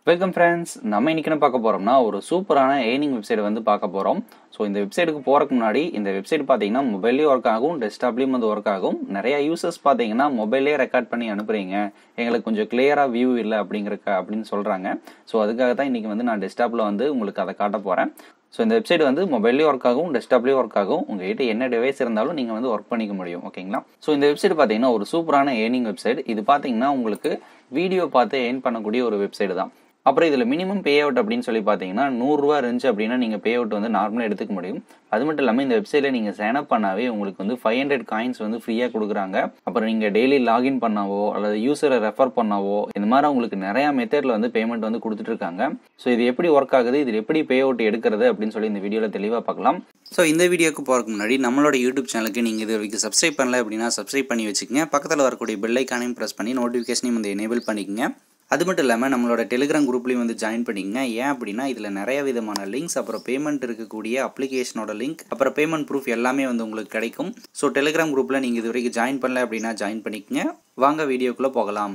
welcome friends நம்ம இன்னைக்கு என்ன பார்க்க போறோம்னா ஒரு சூப்பரான ஏர்னிங் வெப்சைட் வந்து பார்க்க போறோம் ஸோ இந்த வெப்சைட்டுக்கு போறதுக்கு முன்னாடி இந்த வெப்சைட் பார்த்தீங்கன்னா மொபைல்லேயும் ஒர்க் ஆகும் டெஸ்க்டாப்லேயும் வந்து ஒர்க் ஆகும் நிறைய யூசர்ஸ் பார்த்தீங்கன்னா மொபைல்லே ரெக்கார்ட் பண்ணி அனுப்புறீங்க எங்களுக்கு கொஞ்சம் கிளியரா வியூ இல்லை அப்படிங்கிறக்க அப்படின்னு சொல்றாங்க ஸோ அதுக்காக தான் இன்னைக்கு வந்து நான் டெஸ்க்டாப்ல வந்து உங்களுக்கு அதை காட்ட போறேன் ஸோ இந்த வெப்சைட் வந்து மொபைல்லேயும் ஒர்க் ஆகும் டெஸ்க்டாப்லேயும் ஒர்க் ஆகும் உங்ககிட்ட என்ன டிவைஸ் இருந்தாலும் நீங்கள் வந்து ஒர்க் பண்ணிக்க முடியும் ஓகேங்களா ஸோ இந்த வெப்சைட் பார்த்தீங்கன்னா ஒரு சூப்பரான ஏர்னிங் வெப்சைட் இது பார்த்தீங்கன்னா உங்களுக்கு வீடியோ பார்த்து ஏர்ன் பண்ணக்கூடிய ஒரு வெப்சைட் தான் அப்புறம் இதில் மினிமம் பே அவுட் அப்படின்னு சொல்லி பார்த்தீங்கன்னா நூறுரூவா இருந்துச்சு அப்படின்னா நீங்கள் பே அவுட் வந்து நார்மலாக எடுத்துக்க முடியும் அது மட்டும் இல்லாமல் இந்த வெப்சைட்டில் நீங்கள் சைன் அப் பண்ணாவே உங்களுக்கு வந்து ஃபைவ் ஹண்ட்ரட் காயின்ஸ் வந்து ஃப்ரீயாக கொடுக்குறாங்க அப்புறம் நீங்கள் டெய்லி லாகின் பண்ணாவோ அல்லது யூசரை ரெஃபர் பண்ணாவோ இந்த மாதிரி உங்களுக்கு நிறையா மெத்தடில் வந்து பேமெண்ட் வந்து கொடுத்துட்டு இருக்காங்க ஸோ இது எப்படி ஒர்க் ஆகுது இதில் எப்படி பே அவுட் எடுக்கிறது அப்படின்னு சொல்லி இந்த வீடியோவில் தெளிவாக பார்க்கலாம் ஸோ இந்த வீடியோக்கு போகிறதுக்கு முன்னாடி நம்மளோட யூடியூப் சேனலுக்கு நீங்கள் இது வரைக்கும் சப்ஸ்கிரைப் பண்ணல அப்படின்னா சப்ஸ்கிரைப் பண்ணி வச்சுக்கோங்க பக்கத்தில் வரக்கூடிய பெல் ஐக்கானையும் ப்ரெஸ் பண்ணி நோட்டிஃபிகேஷனையும் வந்து எனேபிள் பண்ணிக்கங்க அது மட்டும் இல்லாமல் நம்மளோட டெலிகிராம் குரூப்லேயும் வந்து ஜாயின் பண்ணிக்கங்க ஏன் அப்படின்னா இதில் நிறைய விதமான லிங்க்ஸ் அப்புறம் பேமெண்ட் இருக்கக்கூடிய அப்ளிகேஷனோட லிங்க் அப்புறம் பேமெண்ட் ப்ரூஃப் எல்லாமே வந்து உங்களுக்கு கிடைக்கும் ஸோ டெலிகிராம் குரூப்பில் நீங்கள் இது வரைக்கும் ஜாயின் பண்ணல அப்படின்னா ஜாயின் பண்ணிக்கங்க வாங்க வீடியோக்குள்ளே போகலாம்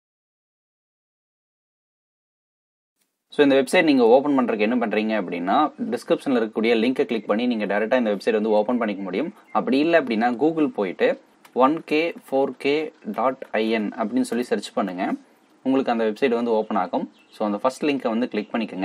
ஸோ இந்த வெப்சைட் நீங்கள் ஓப்பன் பண்ணுறதுக்கு என்ன பண்ணுறீங்க அப்படின்னா டிஸ்கிரிப்ஷனில் இருக்கக்கூடிய லிங்கை கிளிக் பண்ணி நீங்கள் டேரெக்டாக இந்த வெப்சைட் வந்து ஓப்பன் பண்ணிக்க முடியும் அப்படி இல்லை அப்படின்னா கூகுள் போயிட்டு one K four K dot IN அப்படின்னு சொல்லி சர்ச் பண்ணுங்கள் உங்களுக்கு அந்த வெப்சைட் வந்து ஓப்பன் ஆகும் ஸோ அந்த ஃபஸ்ட் லிங்க்கை வந்து கிளிக் பண்ணிக்கோங்க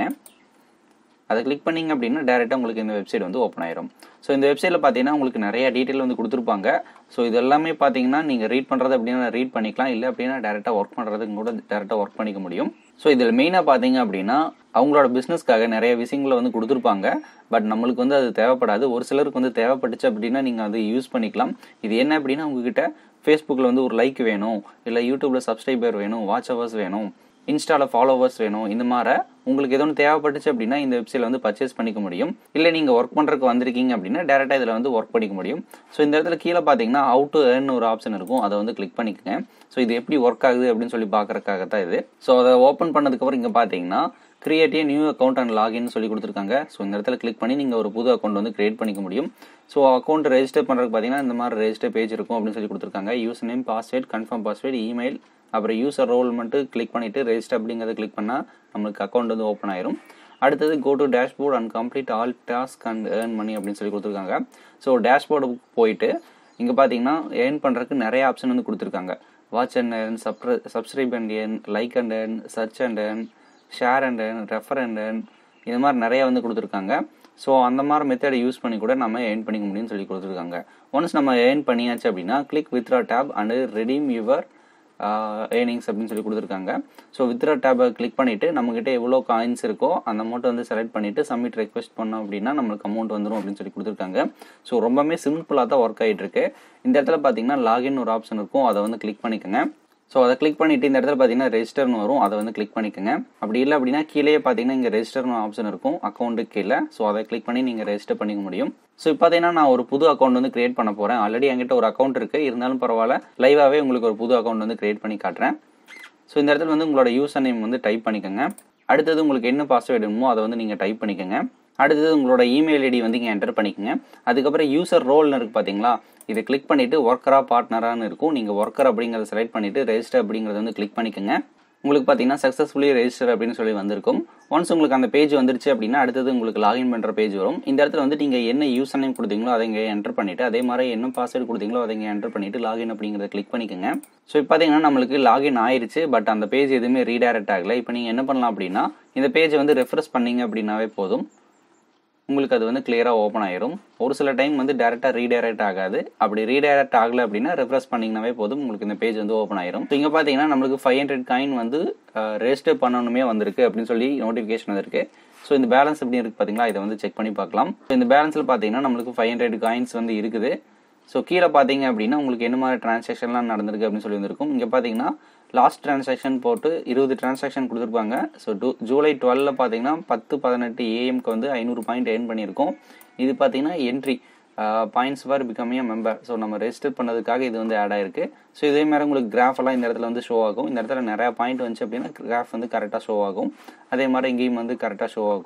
அதை கிளிக் பண்ணிங்க அப்படின்னா டேரெக்டாக உங்களுக்கு இந்த வெப்சைட் வந்து ஓப்பன் ஆயிரும் ஸோ இந்த வெப்சைட்டில் பார்த்தீங்கன்னா உங்களுக்கு நிறைய டீட்டெயில் வந்து கொடுத்துருப்பாங்க ஸோ இது எல்லாமே பார்த்தீங்கன்னா நீங்கள் ரீட் பண்ணுறது அப்படின்னா ரீட் பண்ணிக்கலாம் இல்லை அப்படின்னா டேரெக்டாக ஒர்க் பண்ணுறதுக்கு கூட டேரெக்டாக ஒர்க் பண்ணிக்க முடியும் ஸோ இதில் மெயினாக பார்த்தீங்க அப்படின்னா அவங்களோட பிஸ்னஸ்க்காக நிறைய விஷயங்களை வந்து கொடுத்துருப்பாங்க பட் நம்மளுக்கு வந்து அது தேவைப்படாது ஒரு சிலருக்கு வந்து தேவைப்பட்டுச்சு அப்படின்னா நீங்கள் வந்து யூஸ் பண்ணிக்கலாம் இது என்ன அப்படின்னா உங்ககிட்ட ஃபேஸ்புக்கில் வந்து ஒரு லைக் வேணும் இல்லை யூடியூப்பில் சப்ஸ்கிரைபர் வேணும் வாட்ச் ஹவர்ஸ் வேணும் இன்ஸ்டாவில் ஃபாலோவர்ஸ் வேணும் இந்த மாதிரி உங்களுக்கு எதுவும் தேவைப்பட்டுச்சு அப்படின்னா இந்த வெப்சைட்டில் வந்து பர்ச்சேஸ் பண்ணிக்க முடியும் இல்லை நீங்கள் ஒர்க் பண்ணுறதுக்கு வந்திருக்கீங்க அப்படின்னா டேரெக்டாக இதில் வந்து ஒர்க் பண்ணிக்க முடியும் ஸோ இந்த இடத்துல கீழே பார்த்தீங்கன்னா அவுட் டு ஏர்ன் ஒரு ஆப்ஷன் இருக்கும் அதை வந்து கிளிக் பண்ணிக்கோங்க ஸோ இது எப்படி ஒர்க் ஆகுது அப்படின்னு சொல்லி பார்க்கறதுக்காக தான் இது ஸோ அதை ஓப்பன் பண்ணதுக்கப்புறம் இங்கே பார்த்தீங்கன்னா create a new account and login சொல்லி கொடுத்துருக்காங்க ஸோ இந்த இடத்துல கிளிக் பண்ணி நீங்கள் ஒரு புது அக்கௌண்ட் வந்து கிரியேட் பண்ணிக்க முடியும் ஸோ அக்கௌண்ட் ரெஜிஸ்டர் பண்ணுறதுக்கு பார்த்தீங்கன்னா இந்த மாதிரி ரெஜிஸ்டர் பேஜ் இருக்கும் அப்படின்னு சொல்லி கொடுத்துருக்காங்க user name password confirm password email அப்புறம் யூசர் ரோல் மட்டும் கிளிக் பண்ணிவிட்டு ரெஜிஸ்டர் அப்படிங்கிறத கிளிக் பண்ணால் நம்மளுக்கு அக்கௌண்ட் வந்து ஓப்பன் ஆயிரும் அடுத்தது go to dashboard and complete all task and earn money அப்படின்னு சொல்லி கொடுத்துருக்காங்க ஸோ டேஷ்போர்டு போயிட்டு இங்கே பார்த்தீங்கன்னா ஏர்ன் பண்ணுறதுக்கு நிறைய ஆப்ஷன் வந்து கொடுத்துருக்காங்க வாட்ச் அண்ட் ஏர்ன் சப்ர subscribe and earn like and earn search and earn share and earn refer and earn இது மாதிரி நிறைய வந்து கொடுத்துருக்காங்க ஸோ அந்த மாதிரி மெத்தடை யூஸ் பண்ணி கூட நம்ம ஏர்ன் பண்ணிக்க முடியும்னு சொல்லி கொடுத்துருக்காங்க ஒன்ஸ் நம்ம ஏர்ன் பண்ணியாச்சு அப்படின்னா click withdraw tab and redeem your earnings அப்படின்னு சொல்லி கொடுத்துருக்காங்க ஸோ வித்ரா டேபை கிளிக் பண்ணிவிட்டு நம்மக்கிட்ட எவ்வளோ காயின்ஸ் இருக்கோ அந்த அமௌண்ட்டை வந்து செலக்ட் பண்ணிவிட்டு சப்மிட் ரெக்வஸ்ட் பண்ணோம் அப்படின்னா நம்மளுக்கு அமௌண்ட் வந்துடும் அப்படின்னு சொல்லி கொடுத்துருக்காங்க ஸோ ரொம்பவே சிம்பிளாக தான் ஒர்க் ஆகிட்டு இருக்கு இந்த இடத்துல பார்த்தீங்கன்னா லாகின் ஒரு ஆப்ஷன் இருக்கும் அதை வந்து கிளிக் பண்ணிக்கோங்க ஸோ அதை கிளிக் பண்ணிவிட்டு இந்த இடத்துல பார்த்தீங்கன்னா ரெஜிஸ்டர்னு வரும் அதை வந்து கிளிக் பண்ணிக்கோங்க அப்படி இல்லை அப்படின்னா கீழே பார்த்தீங்கன்னா இங்கே ரெஜிஸ்டர்னு ஆப்ஷன் இருக்கும் அக்கௌண்ட்டுக்கு கீழே ஸோ அதை கிளிக் பண்ணி நீங்கள் ரெஜிஸ்டர் பண்ணிக்க முடியும் ஸோ இப்போ பார்த்தீங்கன்னா நான் ஒரு புது அக்கௌண்ட் வந்து கிரியேட் பண்ண போகிறேன் ஆல்ரெடி என்கிட்ட ஒரு அக்கௌண்ட் இருக்குது இருந்தாலும் பரவாயில்ல லைவாகவே உங்களுக்கு ஒரு புது அக்கௌண்ட் வந்து கிரியேட் பண்ணி காட்டுறேன் ஸோ இந்த இடத்துல வந்து உங்களோட யூசர் நேம் வந்து டைப் பண்ணிக்கோங்க அடுத்தது உங்களுக்கு என்ன பாஸ்வேர்டு வேணுமோ அதை வந்து நீங்கள் டைப் பண்ணிக்கோங்க அடுத்தது உங்களோட இமெயில் ஐடி வந்து இங்கே என்டர் பண்ணிக்கோங்க அதுக்கப்புறம் யூசர் ரோல்னு இருக்குது பார்த்தீங்களா இதை கிளிக் பண்ணிவிட்டு ஒர்க்கரா பார்ட்னரான்னு இருக்கும் நீங்கள் ஒர்க்கர் அப்படிங்கிறத செலக்ட் பண்ணிவிட்டு ரெஜிஸ்டர் அப்படிங்கிறத வந்து கிளிக் பண்ணிக்கோங்க உங்களுக்கு பார்த்தீங்கன்னா சக்ஸஸ்ஃபுல்லி ரெஜிஸ்டர் அப்படின்னு சொல்லி வந்திருக்கும் ஒன்ஸ் உங்களுக்கு அந்த பேஜ் வந்துருச்சு அப்படின்னா அடுத்தது உங்களுக்கு லாகின் பண்ணுற பேஜ் வரும் இந்த இடத்துல வந்து நீங்கள் என்ன யூசர் நேம் கொடுத்தீங்களோ அதை இங்கே என்டர் பண்ணிவிட்டு அதே மாதிரி என்ன பாஸ்வேர்டு கொடுத்தீங்களோ அதை இங்கே என்டர் பண்ணிவிட்டு லாகின் அப்படிங்கிறத கிளிக் பண்ணிக்கோங்க ஸோ இப்போ பார்த்தீங்கன்னா நம்மளுக்கு லாகின் ஆயிருச்சு பட் அந்த பேஜ் எதுவுமே ரீடைரக்ட் ஆகலை இப்போ நீங்கள் என்ன பண்ணலாம் அப்படின்னா இந்த பேஜை வந்து ரெஃப்ரெஷ் பண்ணீங்க அப்படின்னாவே போதும் உங்களுக்கு அது வந்து கிளியராக ஓப்பன் ஆயிரும் ஒரு சில டைம் வந்து டேரெக்டாக ரீடைரக்ட் ஆகாது அப்படி ரீடைரக்ட் ஆகலை அப்படின்னா ரெஃப்ரெஷ் பண்ணிங்கனாவே போதும் உங்களுக்கு இந்த பேஜ் வந்து ஓப்பன் ஆயிரும் ஸோ இங்கே பார்த்தீங்கன்னா நம்மளுக்கு ஃபைவ் ஹண்ட்ரட் காயின் வந்து ரெஜிஸ்டர் பண்ணணுமே வந்திருக்கு அப்படின்னு சொல்லி நோட்டிஃபிகேஷன் வந்திருக்கு ஸோ இந்த பேலன்ஸ் எப்படி இருக்குது பார்த்தீங்களா இதை வந்து செக் பண்ணி பார்க்கலாம் ஸோ இந்த பேலன்ஸில் பார்த்தீங்கன்னா நம்மளுக்கு ஃபைவ் ஹண்ட்ரட் காயின்ஸ் வந்து இருக்குது ஸோ கீழே பார்த்தீங்க அப்படின்னா உங்களுக்கு என்ன மாதிரி டிரான்சாக்ஷன்லாம் நடந்திருக்கு அப்படின்னு சொல்லி வந்திருக்கும் இங்கே பார்த்தீங்கன்னா லாஸ்ட் டிரான்சாக்ஷன் போட்டு இருபது டிரான்சாக்ஷன் கொடுத்துருப்பாங்க ஸோ டூ ஜூலை டுவெலில் பார்த்தீங்கன்னா பத்து பதினெட்டு ஏஎம்க்கு வந்து ஐநூறு பாயிண்ட் ஏர்ன் பண்ணியிருக்கோம் இது பார்த்தீங்கன்னா entry points for becoming member so நம்ம ரெஜிஸ்டர் பண்ணதுக்காக இது வந்து ஆட் ஆயிருக்கு ஸோ இதே மாதிரி உங்களுக்கு கிராஃப் எல்லாம் இந்த இடத்துல வந்து ஷோ ஆகும் இந்த இடத்துல நிறையா பாயிண்ட் வந்துச்சு அப்படின்னா கிராஃப் வந்து கரெக்டாக ஷோ ஆகும் அதே மாதிரி இங்கேயும் வந்து கரெக்டாக ஷோ ஆகும்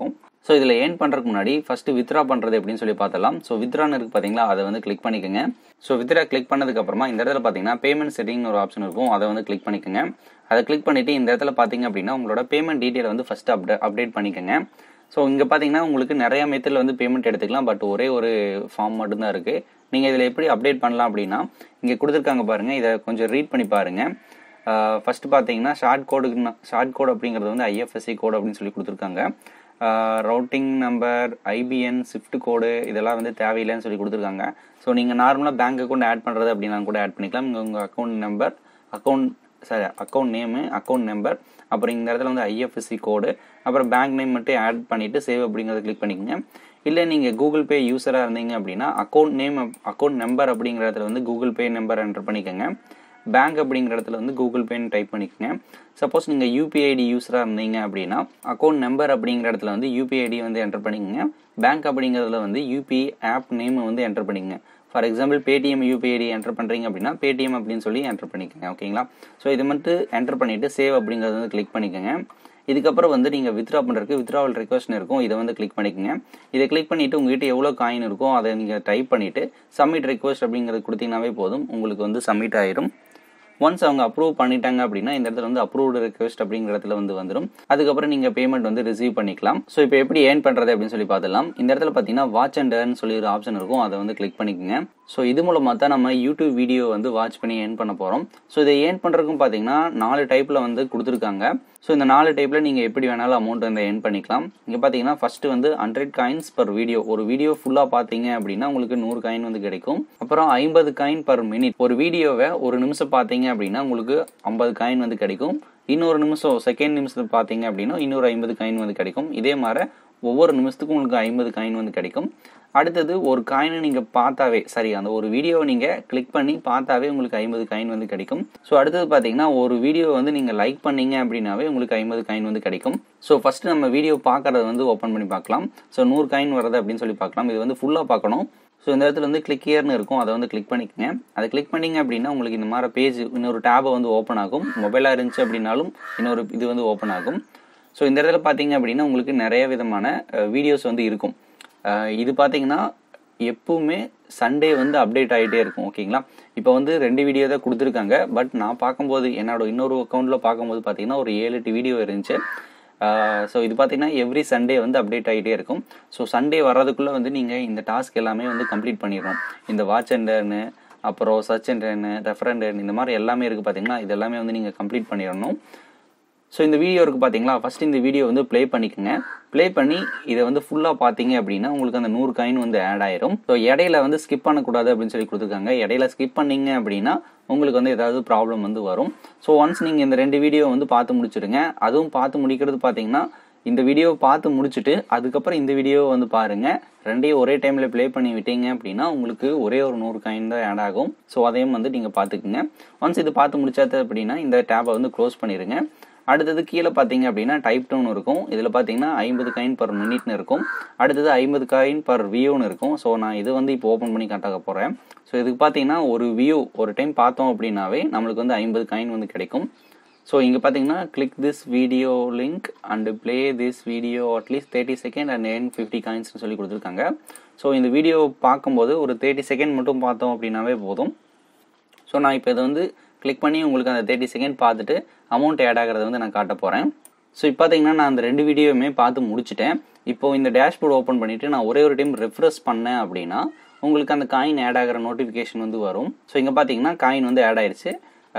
ஸோ இதில் ஏர்ன் பண்ணுறதுக்கு முன்னாடி ஃபஸ்ட்டு வித்ரா பண்ணுறது எப்படின்னு சொல்லி பார்த்தலாம் ஸோ வித்ரான்னு இருக்குது பார்த்தீங்களா அதை வந்து கிளிக் பண்ணிக்கோங்க ஸோ வித்ரா கிளிக் பண்ணதுக்கப்புறமா இந்த இடத்துல பார்த்தீங்கன்னா பேமெண்ட் செட்டிங்னு ஒரு ஆப்ஷன் இருக்கும் அதை வந்து கிளிக் பண்ணிக்கோங்க அதை கிளிக் பண்ணிவிட்டு இந்த இடத்துல பார்த்தீங்க அப்படின்னா உங்களோட பேமெண்ட் டீட்டெயில் வந்து ஃபஸ்ட்டு அப்டே அப்டேட் பண்ணிக்கோங்க ஸோ இங்கே பார்த்தீங்கன்னா உங்களுக்கு நிறைய மெத்தடில் வந்து பேமெண்ட் எடுத்துக்கலாம் பட் ஒரே ஒரு ஃபார்ம் மட்டும்தான் இருக்குது நீங்கள் இதில் எப்படி அப்டேட் பண்ணலாம் அப்படின்னா இங்கே கொடுத்துருக்காங்க பாருங்கள் இதை கொஞ்சம் ரீட் பண்ணி பாருங்கள் ஃபஸ்ட்டு பார்த்தீங்கன்னா ஷார்ட் கோடுக்கு ஷார்ட் கோட் அப்படிங்கிறது வந்து ஐஎஃப்எஸ்சி கோட் அப்படின்னு சொல்லி கொடுத்துருக்காங்க routing number IBN swift code இதெல்லாம் வந்து தேவையில்லைன்னு சொல்லி கொடுத்துருக்காங்க ஸோ நீங்கள் நார்மலாக பேங்க் அக்கௌண்ட் ஆட் பண்ணுறது அப்படின்னா கூட ஆட் பண்ணிக்கலாம் இங்கே உங்கள் account number account sorry account name account number அப்புறம் இந்த இடத்துல வந்து ஐஎஃப்எஸ்சி கோடு அப்புறம் பேங்க் நேம் மட்டும் ஆட் பண்ணிவிட்டு சேவ் அப்படிங்கிறத கிளிக் பண்ணிக்கோங்க இல்லை நீங்கள் கூகுள் பே யூஸராக இருந்தீங்க அப்படின்னா அக்கௌண்ட் நேம் அக்கௌண்ட் நம்பர் அப்படிங்கிற இடத்துல வந்து கூகுள் பே நம்பர் என்டர் பண்ணிக்கோங்க பேங்க் அப்படிங்கிற இடத்துல வந்து கூகுள் பேன்னு டைப் பண்ணிக்கோங்க சப்போஸ் நீங்கள் யூபிஐடி யூஸராக இருந்தீங்க அப்படின்னா அக்கௌண்ட் நம்பர் அப்படிங்கிற இடத்துல வந்து யூபிஐடி வந்து என்டர் பண்ணிக்கோங்க பேங்க் அப்படிங்கிறதுல வந்து யூபிஐ ஆப் நேம் வந்து என்டர் பண்ணிக்கோங்க for example Paytm UPI ID enter பண்ணுறீங்க அப்படின்னா பேடிஎம் அப்படின்னு சொல்லி என்டர் பண்ணிக்கோங்க ஓகேங்களா ஸோ இது மட்டும் என்டர் பண்ணிவிட்டு சேவ் அப்படிங்கிறத வந்து கிளிக் பண்ணிக்கோங்க இதுக்கப்புறம் வந்து நீங்கள் வித்ரா பண்ணுறதுக்கு வித்ராவல் ரெக்வஸ்ட் இருக்கும் இதை வந்து கிளிக் பண்ணிக்கோங்க இதை கிளிக் பண்ணிவிட்டு உங்ககிட்ட எவ்வளோ காயின் இருக்கோ அதை நீங்கள் டைப் பண்ணிவிட்டு சப்மிட் ரெக்வஸ்ட் அப்படிங்கிறது கொடுத்தீங்கன்னாவே போதும் உங்களுக்கு வந்து சப்மிட் ஆயிரும் ஒன்ஸ் அவங்க அப்ரூவ் பண்ணிட்டாங்க அப்படின்னா இந்த இடத்துல வந்து அப்ரூவ்டு ரெக்வஸ்ட் அப்படிங்கிற இடத்துல வந்து வந்துடும் அதுக்கப்புறம் நீங்கள் பேமெண்ட் வந்து ரிசீவ் பண்ணிக்கலாம் ஸோ இப்போ எப்படி ஏர்ன் பண்ணுறது அப்படின்னு சொல்லி பார்த்துலாம் இந்த இடத்துல பார்த்தீங்கன்னா வாட்ச் அண்ட் ஏர்ன் சொல்லி ஒரு ஆப்ஷன் இருக்கும் அதை வந்து கிளிக் பண்ணிக்கோங்க ஸோ இது மூலமாக தான் நம்ம யூடியூப் வீடியோ வந்து வாட்ச் பண்ணி ஏர்ன் பண்ண போகிறோம் ஸோ இதை ஏர்ன் பண்ணுறதுக்கும் பார்த்தீங்கன்னா நாலு டைப்பில் வந்து கொடுத்துருக்காங்க ஸோ இந்த நாலு டைப்பில் நீங்கள் எப்படி வேணாலும் அமௌண்ட் வந்து ஏர்ன் பண்ணிக்கலாம் இங்கே பார்த்தீங்கன்னா ஃபஸ்ட்டு வந்து ஹண்ட்ரட் காயின்ஸ் பர் வீடியோ ஒரு வீடியோ ஃபுல்லாக பார்த்தீங்க அப்படின்னா உங்களுக்கு நூறு காயின் வந்து கிடைக்கும் அப்புறம் ஐம்பது காயின் பர் மினிட் ஒரு வீடியோவை ஒரு நிமிஷம் பார்த்தீங்க அப்படின்னா உங்களுக்கு ஐம்பது காயின் வந்து கிடைக்கும் இன்னொரு நிமிஷம் செகண்ட் நிமிஷத்தில் பார்த்தீங்க அப்படின்னா இன்னொரு ஐம்பது காயின் வந்து கிடைக்கும் இதே மாதிரி ஒவ்வொரு நிமிஷத்துக்கும் உங்களுக்கு ஐம்பது காயின் வந்து கிடைக்கும் அடுத்தது ஒரு காயினை நீங்கள் பார்த்தாவே சரி அந்த ஒரு வீடியோவை நீங்கள் கிளிக் பண்ணி பார்த்தாவே உங்களுக்கு ஐம்பது காயின் வந்து கிடைக்கும் ஸோ அடுத்தது பார்த்தீங்கன்னா ஒரு வீடியோ வந்து நீங்கள் லைக் பண்ணீங்க அப்படின்னாவே உங்களுக்கு ஐம்பது காயின் வந்து கிடைக்கும் ஸோ ஃபஸ்ட்டு நம்ம வீடியோ பார்க்குறத வந்து ஓப்பன் பண்ணி பார்க்கலாம் ஸோ நூறு காயின் வருது அப்படின்னு சொல்லி பார்க்கலாம் இது வந்து ஃபுல்லாக பார்க்கணும் ஸோ இந்த இடத்துல வந்து கிளிக் இயர்னு இருக்கும் அதை வந்து கிளிக் பண்ணிக்கங்க அதை கிளிக் பண்ணிங்க அப்படின்னா உங்களுக்கு இந்த மாதிரி பேஜ் இன்னொரு டேபை வந்து ஓப்பன் ஆகும் மொபைலாக இருந்துச்சு அப்படின்னாலும் இன்னொரு இது வந்து ஓப்பன் ஆகும் ஸோ இந்த இடத்துல பார்த்தீங்க அப்படின்னா உங்களுக்கு நிறைய விதமான வீடியோஸ் வந்து இருக்கும் இது பார்த்தீங்கன்னா எப்பவுமே சண்டே வந்து அப்டேட் ஆகிட்டே இருக்கும் ஓகேங்களா இப்போ வந்து ரெண்டு வீடியோ தான் கொடுத்துருக்காங்க பட் நான் பார்க்கும்போது என்னோட இன்னொரு அக்கௌண்ட்டில் பார்க்கும்போது பார்த்தீங்கன்னா ஒரு ஏழு எட்டு வீடியோ இருந்துச்சு ஸோ இது பார்த்தீங்கன்னா எவ்ரி சண்டே வந்து அப்டேட் ஆகிட்டே இருக்கும் ஸோ சண்டே வர்றதுக்குள்ளே வந்து நீங்கள் இந்த டாஸ்க் எல்லாமே வந்து கம்ப்ளீட் பண்ணிடணும் இந்த வாட்ச் அண்டர்னு அப்புறம் சர்ச் அண்டர்னு ரெஃபரண்டர்னு இந்த மாதிரி எல்லாமே இருக்குது பார்த்தீங்கன்னா இது எல்லாமே வந்து நீங்கள் கம்ப்ளீட் பண்ணிடணும் ஸோ இந்த வீடியோ இருக்குது பார்த்தீங்களா ஃபஸ்ட் இந்த வீடியோ வந்து ப்ளே பண்ணிக்கோங்க ப்ளே பண்ணி இதை வந்து ஃபுல்லாக பார்த்தீங்க அப்படின்னா உங்களுக்கு அந்த நூறு காயின் வந்து ஆட் ஆயிரும் ஸோ இடையில வந்து ஸ்கிப் பண்ணக்கூடாது அப்படின்னு சொல்லி கொடுத்துருக்காங்க இடையில ஸ்கிப் பண்ணீங்க அப்படின்னா உங்களுக்கு வந்து ஏதாவது ப்ராப்ளம் வந்து வரும் ஸோ ஒன்ஸ் நீங்கள் இந்த ரெண்டு வீடியோ வந்து பார்த்து முடிச்சிடுங்க அதுவும் பார்த்து முடிக்கிறது பார்த்தீங்கன்னா இந்த வீடியோவை பார்த்து முடிச்சுட்டு அதுக்கப்புறம் இந்த வீடியோவை வந்து பாருங்கள் ரெண்டையும் ஒரே டைமில் ப்ளே பண்ணி விட்டீங்க அப்படின்னா உங்களுக்கு ஒரே ஒரு நூறு காயின் தான் ஆட் ஆகும் ஸோ அதையும் வந்து நீங்கள் பார்த்துக்குங்க ஒன்ஸ் இது பார்த்து முடிச்சாது அப்படின்னா இந்த டேப்பை வந்து க்ளோஸ் பண்ணிடுங்க அடுத்தது கீழே பார்த்தீங்க அப்படின்னா டைப் டவுன் இருக்கும் இதில் பார்த்தீங்கன்னா ஐம்பது காயின் பர் மினிட்னு இருக்கும் அடுத்தது ஐம்பது காயின் பர் வியூன்னு இருக்கும் ஸோ நான் இது வந்து இப்போ ஓப்பன் பண்ணி காட்டாக போகிறேன் ஸோ இதுக்கு பார்த்தீங்கன்னா ஒரு வியூ ஒரு டைம் பார்த்தோம் அப்படின்னாவே நம்மளுக்கு வந்து ஐம்பது காயின் வந்து கிடைக்கும் ஸோ இங்கே பார்த்தீங்கன்னா click this video link and play this video at least thirty second and earn fifty காயின்ஸ்னு சொல்லி கொடுத்துருக்காங்க ஸோ இந்த வீடியோ பார்க்கும்போது ஒரு தேர்ட்டி செகண்ட் மட்டும் பார்த்தோம் அப்படின்னாவே போதும் ஸோ நான் இப்போ இதை வந்து கிளிக் பண்ணி உங்களுக்கு அந்த தேர்ட்டி செகண்ட் பார்த்துட்டு அமௌண்ட் ஆட் ஆகிறத வந்து நான் காட்ட போகிறேன் ஸோ இப்போ பார்த்தீங்கன்னா நான் அந்த ரெண்டு வீடியோவுமே பார்த்து முடிச்சிட்டேன் இப்போ இந்த டேஷ்போர்ட் ஓப்பன் பண்ணிவிட்டு நான் ஒரே ஒரு டைம் ரெஃப்ரெஷ் பண்ணேன் அப்படின்னா உங்களுக்கு அந்த காயின் ஆட் ஆகிற நோட்டிஃபிகேஷன் வந்து வரும் ஸோ இங்கே பார்த்தீங்கன்னா காயின் வந்து ஆட் ஆயிடுச்சு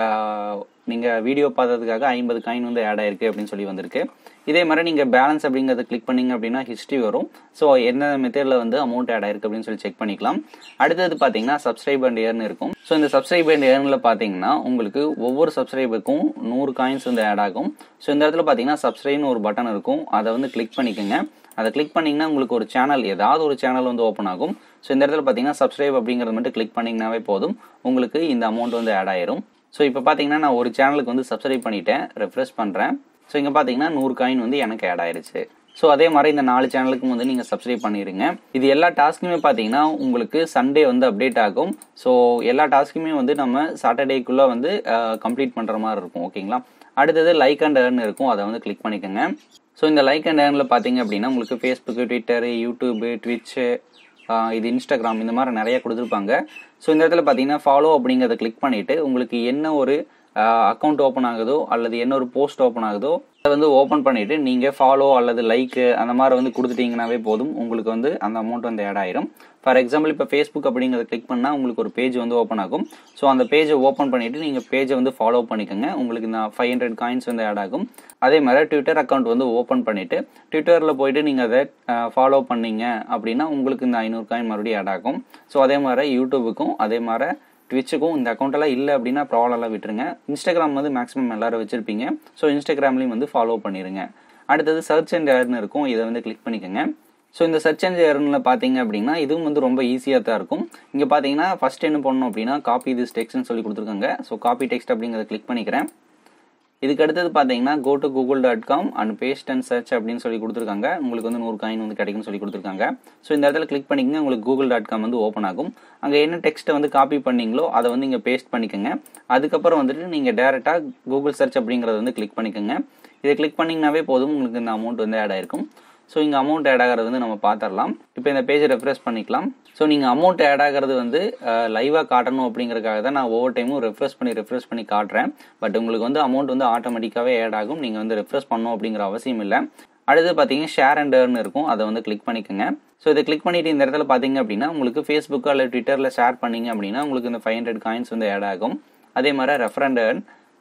நீங்கள் வீடியோ பார்த்ததுக்காக ஐம்பது காயின் வந்து ஆட் ஆயிருக்கு அப்படின்னு சொல்லி வந்திருக்கு இதே மாதிரி நீங்கள் பேலன்ஸ் அப்படிங்கிறத கிளிக் பண்ணீங்க அப்படின்னா ஹிஸ்ட்ரி வரும் ஸோ என்ன மெத்தடில் வந்து அமௌண்ட் ஆட் ஆயிருக்கு அப்படின்னு சொல்லி செக் பண்ணிக்கலாம் அடுத்தது பார்த்தீங்கன்னா சப்ஸ்கிரைப் அண்ட் ஏர்னு இருக்கும் ஸோ இந்த சப்ஸ்கிரைப் அண்ட் ஏர்னில் பார்த்தீங்கன்னா உங்களுக்கு ஒவ்வொரு சப்ஸ்கிரைபருக்கும் நூறு காயின்ஸ் வந்து ஆட் ஆகும் ஸோ இந்த இடத்துல பார்த்தீங்கன்னா சப்ஸ்கிரைப்னு ஒரு பட்டன் இருக்கும் அதை வந்து கிளிக் பண்ணிக்கோங்க அதை கிளிக் பண்ணிங்கன்னா உங்களுக்கு ஒரு சேனல் ஏதாவது ஒரு சேனல் வந்து ஓப்பன் ஆகும் ஸோ இந்த இடத்துல பார்த்தீங்கன்னா சப்ஸ்கிரைப் அப்படிங்கிறது மட்டும் கிளிக் பண்ணிங்கனாவே போதும் உங்களுக்கு இந்த அமௌண்ட் வந்து ஆட் ஆயிரும் ஸோ இப்போ பார்த்தீங்கன்னா நான் ஒரு சேனலுக்கு வந்து சப்ஸ்கிரைப் பண்ணிட்டேன் ரெஃப்ரெஷ் பண்ணுறேன் ஸோ இங்கே பார்த்தீங்கன்னா நூறு காயின் வந்து எனக்கு ஆட் ஆயிருச்சு ஸோ அதே மாதிரி இந்த நாலு சேனலுக்கும் வந்து நீங்கள் சப்ஸ்கிரைப் பண்ணிடுங்க இது எல்லா டாஸ்க்குமே பார்த்தீங்கன்னா உங்களுக்கு சண்டே வந்து அப்டேட் ஆகும் ஸோ எல்லா டாஸ்க்குமே வந்து நம்ம சாட்டர்டேக்குள்ளே வந்து கம்ப்ளீட் பண்ணுற மாதிரி இருக்கும் ஓகேங்களா அடுத்தது லைக் அண்ட் ஏர்ன் இருக்கும் அதை வந்து கிளிக் பண்ணிக்கோங்க ஸோ இந்த லைக் அண்ட் ஏர்னில் பார்த்தீங்க அப்படின்னா உங்களுக்கு ஃபேஸ்புக்கு ட்விட்டரு யூடியூபு ட்விட்ச்சு இது இன்ஸ்டாகிராம் இந்த மாதிரி நிறைய கொடுத்துருப்பாங்க ஸோ இந்த இடத்துல பார்த்தீங்கன்னா ஃபாலோ அப்படிங்கிறத கிளிக் பண்ணிவிட்டு உங்களுக்கு என்ன ஒரு அக்கௌண்ட் ஓப்பன் ஆகுதோ அல்லது என்ன ஒரு போஸ்ட் ஓப்பன் ஆகுதோ அதை வந்து ஓப்பன் பண்ணிவிட்டு நீங்கள் ஃபாலோ அல்லது லைக்கு அந்த மாதிரி வந்து கொடுத்துட்டீங்கன்னாவே போதும் உங்களுக்கு வந்து அந்த அமௌண்ட் வந்து ஆட் ஆயிரும் ஃபார் எக்ஸாம்பிள் இப்போ ஃபேஸ்புக் அப்படிங்கிறத கிளிக் பண்ணால் உங்களுக்கு ஒரு பேஜ் வந்து ஓப்பன் ஆகும் ஸோ அந்த பேஜை ஓப்பன் பண்ணிவிட்டு நீங்கள் பேஜை வந்து ஃபாலோ பண்ணிக்கோங்க உங்களுக்கு இந்த ஃபைவ் ஹண்ட்ரட் காயின்ஸ் வந்து ஆட் ஆகும் அதே மாதிரி ட்விட்டர் அக்கௌண்ட் வந்து ஓப்பன் பண்ணிவிட்டு ட்விட்டரில் போயிட்டு நீங்கள் அதை ஃபாலோ பண்ணீங்க அப்படின்னா உங்களுக்கு இந்த ஐநூறு காயின் மறுபடியும் ஆட் ஆகும் ஸோ அதே மாதிரி யூடியூபுக்கும் அதே மாதிரி ட்விட்சுக்கும் இந்த அக்கௌண்ட்டெல்லாம் இல்லை அப்படின்னா ப்ராப்ளம்லாம் விட்டுருங்க இன்ஸ்டாகிராம் வந்து மேக்ஸிமம் எல்லாரும் வச்சுருப்பீங்க ஸோ இன்ஸ்டாகிராம்லேயும் வந்து ஃபாலோ பண்ணிடுங்க அடுத்தது சர்ச் அண்ட் ஏர்னு இருக்கும் இதை வந்து கிளிக் பண்ணிக்கோங்க ஸோ இந்த சர்ச் அண்ட் ஏர்னில் பார்த்தீங்க அப்படின்னா இதுவும் வந்து ரொம்ப ஈஸியாக தான் இருக்கும் இங்கே பார்த்தீங்கன்னா ஃபஸ்ட் என்ன பண்ணணும் அப்படின்னா காப்பி திஸ் டெக்ஸ்ட்னு சொல்லி கொடுத்துருக்காங்க ஸோ காப்பி டெக்ஸ்ட் அப்படிங்கிறத கிளிக் பண்ணிக்கிறேன் இதுக்கு அடுத்தது பார்த்தீங்கன்னா go to Google dot com and paste and search அப்படின்னு சொல்லி கொடுத்துருக்காங்க உங்களுக்கு வந்து நூறு காயின் வந்து கிடைக்கும்னு சொல்லி கொடுத்துருக்காங்க ஸோ இந்த இடத்துல கிளிக் பண்ணிக்கங்க உங்களுக்கு கூகுள் டாட் காம் வந்து ஓப்பன் ஆகும் அங்கே என்ன டெக்ஸ்ட்டை வந்து காப்பி பண்ணீங்களோ அதை வந்து இங்கே பேஸ்ட் பண்ணிக்கோங்க அதுக்கப்புறம் வந்துட்டு நீங்கள் டேரெக்டாக கூகுள் சர்ச் அப்படிங்கிறத வந்து கிளிக் பண்ணிக்கோங்க இதை கிளிக் பண்ணிங்கனாவே போதும் உங்களுக்கு இந்த அமௌண்ட் வந்து ஆட் ஆயிருக்கும் ஸோ இங்கே அமௌண்ட் ஆட் ஆகிறது வந்து நம்ம பார்த்துடலாம் இப்போ இந்த பேஜை ரெஃப்ரெஷ் பண்ணிக்கலாம் ஸோ நீங்கள் அமௌண்ட் ஆட் ஆகிறது வந்து லைவாக காட்டணும் அப்படிங்கிறதுக்காக தான் நான் ஒவ்வொரு டைமும் ரெஃப்ரெஷ் பண்ணி ரெஃப்ரெஷ் பண்ணி காட்டுறேன் பட் உங்களுக்கு வந்து அமௌண்ட் வந்து ஆட்டோமேட்டிக்காகவே ஆட் ஆகும் நீங்கள் வந்து ரெஃப்ரெஷ் பண்ணணும் அப்படிங்கிற அவசியம் இல்லை அடுத்து பார்த்தீங்கன்னா ஷேர் அண்ட் ஏர்ன் இருக்கும் அதை வந்து கிளிக் பண்ணிக்கோங்க ஸோ இதை கிளிக் பண்ணிட்டு இந்த இடத்துல பார்த்தீங்க அப்படின்னா உங்களுக்கு ஃபேஸ்புக்கு அல்லது ட்விட்டரில் ஷேர் பண்ணீங்க அப்படின்னா உங்களுக்கு இந்த ஃபைவ் ஹண்ட்ரட் காயின்ஸ் வந்து ஆட் ஆகும் அதே மாதிரி ரெஃபரண்ட் ஏர்ன்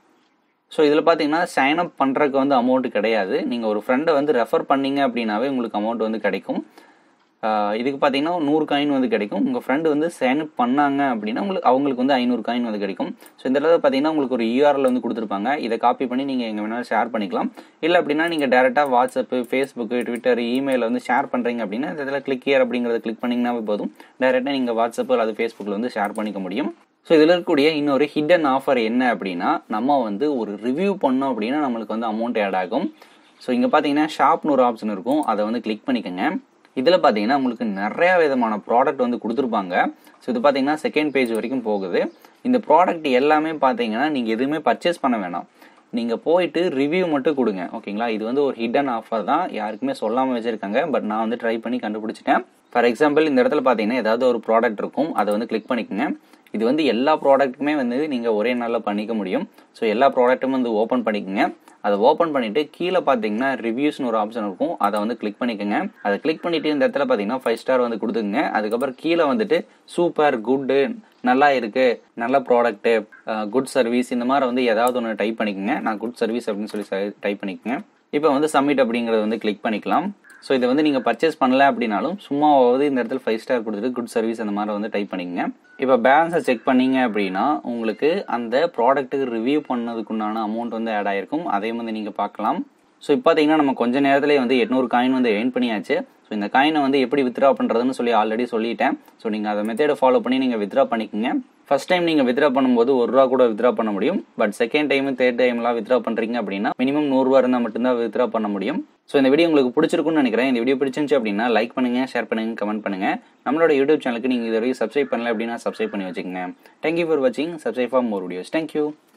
ஸோ இதில் பார்த்தீங்கன்னா சைன் அப் பண்ணுறதுக்கு வந்து அமௌண்ட் கிடையாது நீங்கள் ஒரு ஃப்ரெண்டை வந்து ரெஃபர் பண்ணீங்க அப்படின்னாவே உங்களுக்கு அமௌண்ட் வந்து கிடைக்கும் இதுக்கு பார்த்தீங்கன்னா நூறு காயின் வந்து கிடைக்கும் உங்கள் ஃப்ரெண்டு வந்து சைன் அப் பண்ணாங்க அப்படின்னா உங்களுக்கு அவங்களுக்கு வந்து ஐநூறு காயின் வந்து கிடைக்கும் ஸோ இந்த இடத்துல பார்த்தீங்கன்னா உங்களுக்கு ஒரு யூஆர்எல் வந்து கொடுத்துருப்பாங்க இதை காப்பி பண்ணி நீங்கள் எங்கே வேணாலும் ஷேர் பண்ணிக்கலாம் இல்லை அப்படின்னா நீங்கள் டேரெக்டாக வாட்ஸ்அப்பு ஃபேஸ்புக்கு ட்விட்டர் இமெயில் வந்து ஷேர் பண்ணுறீங்க அப்படின்னா இந்த இடத்துல கிளிக் இயர் அப்படிங்கிறத கிளிக் பண்ணிங்கனாவே போதும் டேரெக்டாக நீங்கள் வாட்ஸ்அப்பு அல்லது ஃபேஸ்புக்கில் வந்து ஷேர் பண்ணிக்க முடியும் ஸோ இதில் இருக்கக்கூடிய இன்னொரு ஹிடன் ஆஃபர் என்ன அப்படின்னா நம்ம வந்து ஒரு ரிவ்யூ பண்ணோம் அப்படின்னா நம்மளுக்கு வந்து அமௌண்ட் ஆட் ஆகும் ஸோ இங்கே பார்த்தீங்கன்னா ஷாப்னு ஒரு ஆப்ஷன் இருக்கும் அதை வந்து கிளிக் பண்ணிக்கோங்க இதில் பார்த்தீங்கன்னா உங்களுக்கு நிறையா விதமான ப்ராடக்ட் வந்து கொடுத்துருப்பாங்க ஸோ இது பார்த்தீங்கன்னா செகண்ட் பேஜ் வரைக்கும் போகுது இந்த ப்ராடக்ட் எல்லாமே பார்த்தீங்கன்னா நீங்கள் எதுவுமே பர்ச்சேஸ் பண்ண வேணாம் நீங்கள் போயிட்டு ரிவ்யூ மட்டும் கொடுங்க ஓகேங்களா இது வந்து ஒரு ஹிடன் ஆஃபர் தான் யாருக்குமே சொல்லாமல் வச்சுருக்காங்க பட் நான் வந்து ட்ரை பண்ணி கண்டுபிடிச்சிட்டேன் ஃபார் எக்ஸாம்பிள் இந்த இடத்துல பார்த்தீங்கன்னா ஏதாவது ஒரு ப்ராடக்ட் இருக்கும் அதை வந்து கிளிக் பண்ணிக்கோங்க இது வந்து எல்லா ப்ராடக்ட்டுமே வந்து நீங்கள் ஒரே நாளில் பண்ணிக்க முடியும் ஸோ எல்லா ப்ராடக்ட்டும் வந்து ஓப்பன் பண்ணிக்கோங்க அதை ஓப்பன் பண்ணிவிட்டு கீழே பார்த்தீங்கன்னா ரிவ்யூஸ்னு ஒரு ஆப்ஷன் இருக்கும் அதை வந்து கிளிக் பண்ணிக்கோங்க அதை கிளிக் பண்ணிவிட்டு இந்த இடத்துல பார்த்தீங்கன்னா ஃபைவ் ஸ்டார் வந்து கொடுத்துங்க அதுக்கப்புறம் கீழே வந்துட்டு சூப்பர் குட்டு நல்லா இருக்கு நல்ல ப்ராடக்ட்டு குட் சர்வீஸ் இந்த மாதிரி வந்து ஏதாவது ஒன்று டைப் பண்ணிக்கோங்க நான் குட் சர்வீஸ் அப்படின்னு சொல்லி டைப் பண்ணிக்கோங்க இப்போ வந்து சப்மிட் அப்படிங்கிறத வந்து கிளிக் பண்ணிக்கலாம் ஸோ இதை வந்து நீங்கள் பர்ச்சேஸ் பண்ணல அப்படின்னாலும் சும்மாவது இந்த இடத்துல ஃபைவ் ஸ்டார் கொடுத்துட்டு குட் சர்வீஸ் அந்த மாதிரி வந்து டைப் பண்ணிக்கங்க இப்போ பேலன்ஸை செக் பண்ணீங்க அப்படின்னா உங்களுக்கு அந்த ப்ராடக்ட்டுக்கு ரிவ்யூ பண்ணதுக்குண்டான அமௌண்ட் வந்து ஆட் ஆயிருக்கும் அதையும் வந்து நீங்கள் பார்க்கலாம் ஸோ இப்போ பார்த்தீங்கன்னா நம்ம கொஞ்ச நேரத்திலே வந்து எட்நூறு காயின் வந்து எர்ன் பண்ணியாச்சு ஸோ இந்த காயினை வந்து எப்படி வித்ரா பண்ணுறதுன்னு சொல்லி ஆல்ரெடி சொல்லிட்டேன் ஸோ நீங்கள் அதை மெத்தேடை ஃபாலோ பண்ணி நீங்கள் வித்ரா பண்ணிக்கோங்க ஃபர்ஸ்ட் டைம் நீங்கள் வித்ரா பண்ணும்போது ஒரு ரூபா கூட வித்ரா பண்ண முடியும் பட் செகண்ட் டைம் தேர்ட் டைம்லாம் வித்ரா பண்ணுறீங்க அப்படின்னா மினிமம் நூறுரூவா இருந்தால் மட்டும்தான் வித்ரா பண்ண முடியும் ஸோ இந்த வீடியோ உங்களுக்கு பிடிச்சிருக்கும்னு நினைக்கிறேன் இந்த வீடியோ பிடிச்சிருந்துச்சு அப்படின்னா லைக் பண்ணுங்கள் ஷேர் பண்ணுங்கள் கமெண்ட் பண்ணுங்கள் நம்மளோட யூடியூப் சேனலுக்கு நீங்கள் இது வரைக்கும் சப்ஸ்கிரைப் பண்ணல அப்படின்னா சப்ஸ்கிரைப் பண்ணி வச்சுக்கோங்க தேங்க்யூ ஃபார் வாட்சிங் subscribe for more videos thank you